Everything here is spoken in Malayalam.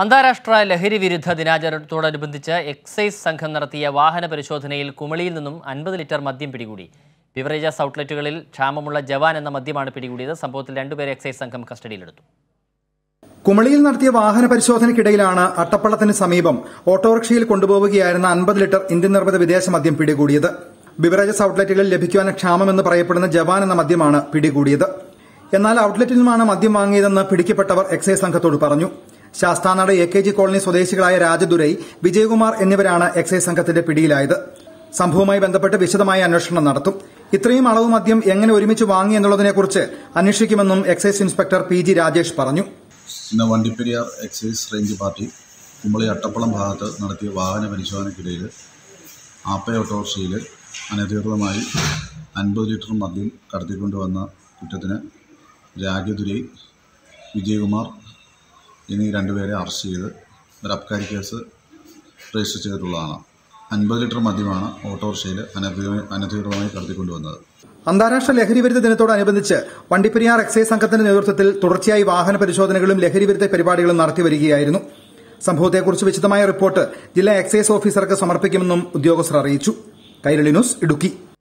അന്താരാഷ്ട്ര ലഹരി വിരുദ്ധ ദിനാചരണത്തോടനുബന്ധിച്ച് എക്സൈസ് സംഘം നടത്തിയ വാഹന പരിശോധനയിൽ കുമളിയിൽ നിന്നും അൻപത് ലിറ്റർ മദ്യം പിടികൂടി ബിവറേജസ് ഔട്ട്ലെറ്റുകളിൽ ക്ഷാമമുള്ള ജവാൻ എന്ന മദ്യമാണ് പിടികൂടിയത് സംഭവത്തിൽ രണ്ടുപേരെ എക്സൈസ് സംഘം കസ്റ്റഡിയിലെടുത്തു കുമളിയിൽ നടത്തിയ വാഹന പരിശോധനയ്ക്കിടയിലാണ് അട്ടപ്പള്ളത്തിന് സമീപം ഓട്ടോറിക്ഷയിൽ കൊണ്ടുപോവുകയായിരുന്ന അൻപത് ലിറ്റർ ഇന്ത്യൻ നിർമ്മിത വിദേശ മദ്യം പിടികൂടിയത് ബിവറേജസ് ഔട്ട്ലെറ്റുകളിൽ ലഭിക്കുവാൻ ക്ഷാമമെന്ന് പറയപ്പെടുന്ന ജവാൻ എന്ന മദ്യമാണ് പിടികൂടിയത് എന്നാൽ ഔട്ട്ലെറ്റിൽ നിന്നുമാണ് മദ്യം വാങ്ങിയതെന്ന് പിടിക്കപ്പെട്ടവർ എക്സൈസ് സംഘത്തോട് പറഞ്ഞു Sasthanad A K G colony സ്വദേശികളായ രാജദുരൈ വിജയകുമാർ എന്നിവരാണ് എക്സൈസ് സംഘത്തിന്റെ പിടിയിലായത് സംഭവവുമായി ബന്ധപ്പെട്ട് വിശദമായ അന്വേഷണം നടത്തും ഇത്രയും അളവ് മദ്യം എങ്ങനെ ഒരുമിച്ച് വാങ്ങി എന്നുള്ളതിനെക്കുറിച്ച് അന്വേഷിക്കുമെന്നും excise inspector P G Rajesh പറഞ്ഞു ഇന്ന് Vandiperiyar excise range party Kumbali Attappallam ഭാഗത്ത് നടത്തിയ വാഹന പരിശോധനയ്ക്കിടയിൽ ആപ്പ ഓട്ടോറിക്ഷയിൽ അനധികൃതമായി അൻപത് ലിറ്റർ മദ്യം കടത്തിക്കൊണ്ടുവന്ന കുറ്റത്തിന് രാഗ്യതുരൈ വിജയകുമാർ എന്നീ രണ്ടുപേരെ അറസ്റ്റ് ചെയ്ത് ഒരു അബ്കാരി കേസ് രജിസ്റ്റർ ചെയ്തിട്ടുള്ളതാണ് അൻപത് ലിറ്റർ മദ്യമാണ് ഓട്ടോറിക്ഷയിൽ അനധികൃതമായി അനധികൃതമായി കടത്തിക്കൊണ്ടുവന്നത് അന്താരാഷ്ട്ര ലഹരി വിരുദ്ധ ദിനത്തോടനുബന്ധിച്ച് വണ്ടിപ്പെരിയാർ എക്സൈസ് സംഘത്തിന്റെ നേതൃത്വത്തിൽ തുടർച്ചയായി വാഹന പരിശോധനകളും ലഹരി വിരുദ്ധ പരിപാടികളും നടത്തിവരികയായിരുന്നു സംഭവത്തെക്കുറിച്ച് വിശദമായ റിപ്പോർട്ട് ജില്ലാ എക്സൈസ് ഓഫീസർക്ക് സമർപ്പിക്കുമെന്നും ഉദ്യോഗസ്ഥർ അറിയിച്ചു കൈരളി ന്യൂസ് ഇടുക്കി